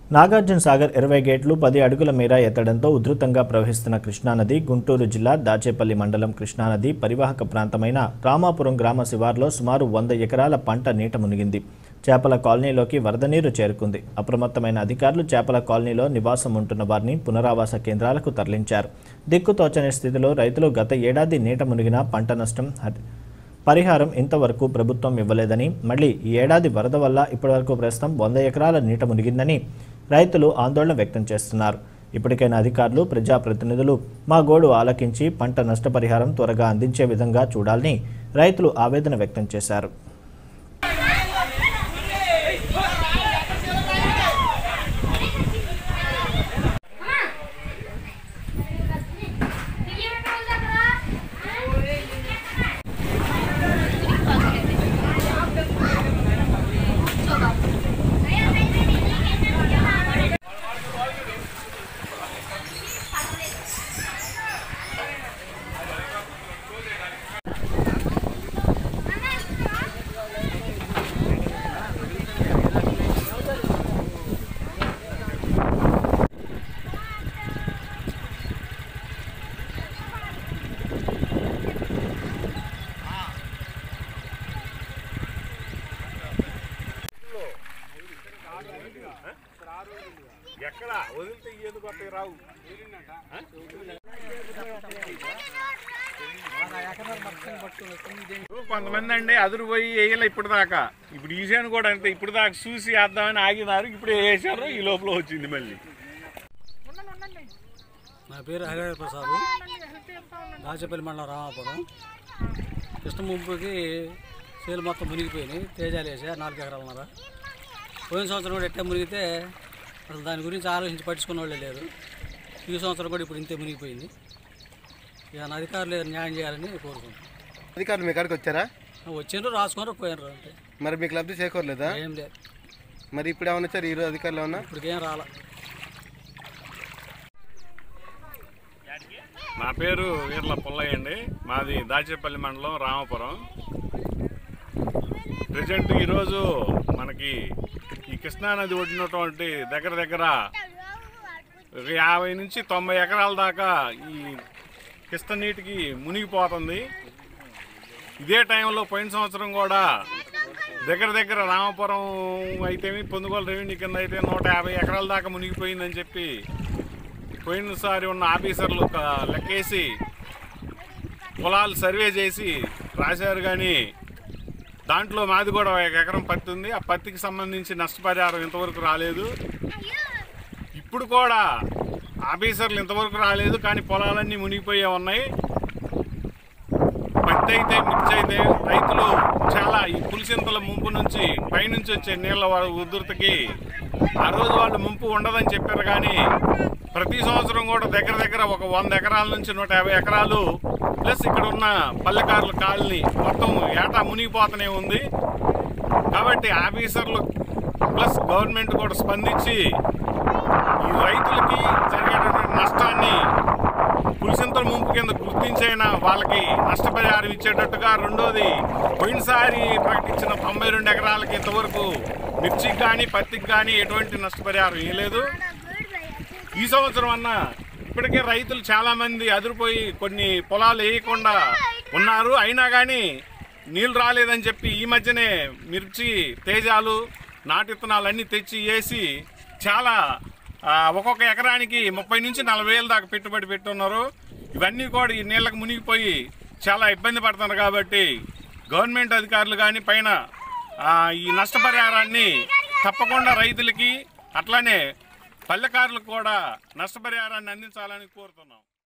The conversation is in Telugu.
నాగార్జున సాగర్ ఇరవై గేట్లు పది అడుగుల మేర ఎత్తడంతో ఉధృతంగా ప్రవహిస్తున్న కృష్ణానది గుంటూరు జిల్లా దాచేపల్లి మండలం కృష్ణానది పరివాహక ప్రాంతమైన రామాపురం గ్రామ శివార్లో సుమారు వంద ఎకరాల పంట నీట మునిగింది చేపల కాలనీలోకి వరద నీరు చేరుకుంది అప్రమత్తమైన అధికారులు చేపల కాలనీలో నివాసం ఉంటున్న వారిని పునరావాస కేంద్రాలకు తరలించారు దిక్కుతోచని స్థితిలో రైతులు గత ఏడాది నీట మునిగిన పంట నష్టం హరి- పరిహారం ఇంతవరకు ప్రభుత్వం ఇవ్వలేదని మళ్ళీ ఈ ఏడాది వరద వల్ల ఇప్పటివరకు ప్రస్తుతం వంద ఎకరాల నీట మునిగిందని రైతులు ఆందోళన వ్యక్తం చేస్తున్నారు ఇప్పటికైనా అధికారులు ప్రజాప్రతినిధులు మా గోడు ఆలకించి పంట నష్టపరిహారం త్వరగా అందించే విధంగా చూడాలని రైతులు ఆవేదన వ్యక్తం చేశారు ఎక్కడ వదిలితే ఎందుకు వస్తాయి రావు కొంతమంది అండి అదురు పోయి వేయలే ఇప్పుడు దాకా ఇప్పుడు ఈసాను కూడా అంతే ఇప్పుడు దాకా చూసి వేద్దామని ఆగినారు ఇప్పుడు వేసారు ఈ లోపల వచ్చింది మళ్ళీ నా పేరు హరిహర ప్రసాద్ దాచేపల్లి మండలం రామాపురం కృష్ణ ముంపుకి చేలు మొత్తం మునిగిపోయినాయి తేజాలు వేసా నాలుగు ఎకరాలన్నర పోయిన సంవత్సరం కూడా ఎట్లా మునిగితే అసలు దాని గురించి ఆలోచించి పట్టించుకున్న వాళ్ళే లేరు ఈ సంవత్సరం కూడా ఇప్పుడు ఇంతే మునిగిపోయింది ఇక నా అధికారులు ఏదైనా న్యాయం చేయాలని కోరుకుంటున్నాను అధికారులు మీ కాడికి వచ్చారా వచ్చిండ్రు రాసుకున్నారు పోయినరు అంతే మరి మీకు లబ్ధి చేకూరలేదా ఏం లేదు మరి ఇప్పుడు ఏమైనా వచ్చారు ఈరోజు అధికారులు ఏమన్నా ఇప్పటికేం రాలా నా పేరు వీర్ల పుల్లయ్య అండి మాది దాచేపల్లి మండలం రామపురం ప్రజెంట్ ఈరోజు మనకి ఈ కృష్ణానది ఒడినటువంటి దగ్గర దగ్గర ఒక యాభై నుంచి తొంభై ఎకరాల దాకా ఈ కృష్ణ నీటికి మునిగిపోతుంది ఇదే టైంలో పోయిన సంవత్సరం కూడా దగ్గర దగ్గర రామపురం అయితేమి పొందుగోలు రెవెన్యూ కింద అయితే నూట యాభై ఎకరాల దాకా మునిగిపోయిందని చెప్పి పోయినసారి ఉన్న ఆఫీసర్లు ఒక లెక్కేసి పొలాలు సర్వే చేసి రాశారు కానీ దాంట్లో మాది కూడా ఒక ఎకరం పత్తి ఉంది ఆ పత్తికి సంబంధించి నష్టపరిహారం ఇంతవరకు రాలేదు ఇప్పుడు కూడా ఆఫీసర్లు ఇంతవరకు రాలేదు కానీ పొలాలన్నీ మునిగిపోయే ఉన్నాయి పత్తి అయితే మిర్చి అయితే రైతులు చాలా ఈ పులిసింతల ముంపు నుంచి పైనుంచి వచ్చే నీళ్ళ వా- ఉధృతికి ఆ రోజు వాళ్ళు ముంపు ఉండదని చెప్పారు కానీ ప్రతి సంవత్సరం కూడా దగ్గర దగ్గర ఒక వంద ఎకరాల నుంచి నూట యాభై ఎకరాలు ప్లస్ ఇక్కడ ఉన్న పల్లెకారుల కాలనీ మొత్తం ఏటా మునిగిపోతూనే ఉంది కాబట్టి ఆఫీసర్లు ప్లస్ గవర్నమెంట్ కూడా స్పందించి ఈ రైతులకి జరిగేటటువంటి నష్టాన్ని పులిసింతల ముంపు కింద గుర్తించైనా వాళ్ళకి నష్టపరిహారం ఇచ్చేటట్టుగా రెండోది పోయినసారి ప్రకటించిన తొంభై రెండు ఎకరాలకి ఇంతవరకు మిర్చికి కానీ పత్తికి కానీ ఎటువంటి నష్టపరిహారం ఇవ్వలేదు ఈ సంవత్సరం అన్న ఇప్పటికే రైతులు చాలా మంది అదిరిపోయి కొన్ని పొలాలు వేయకుండా ఉన్నారు అయినా కానీ నీళ్ళు రాలేదని చెప్పి ఈ మధ్యనే మిర్చి తేజాలు నాటిత్తనాలు అన్నీ తెచ్చి వేసి చాలా ఆ, ఒక్కొక్క ఎకరానికి ముప్పై నుంచి నలభై వేలు దాకా పెట్టుబడి పెట్టున్నారు ఇవన్నీ కూడా ఈ నీళ్ళకి మునిగిపోయి చాలా ఇబ్బంది పడుతున్నారు కాబట్టి గవర్నమెంట్ అధికారులు కానీ పైన ఆ, ఈ నష్టపరిహారాన్ని తప్పకుండా రైతులకి అట్లానే పల్లెకారులకు కూడా నష్టపరిహారాన్ని అందించాలని కోరుతున్నాం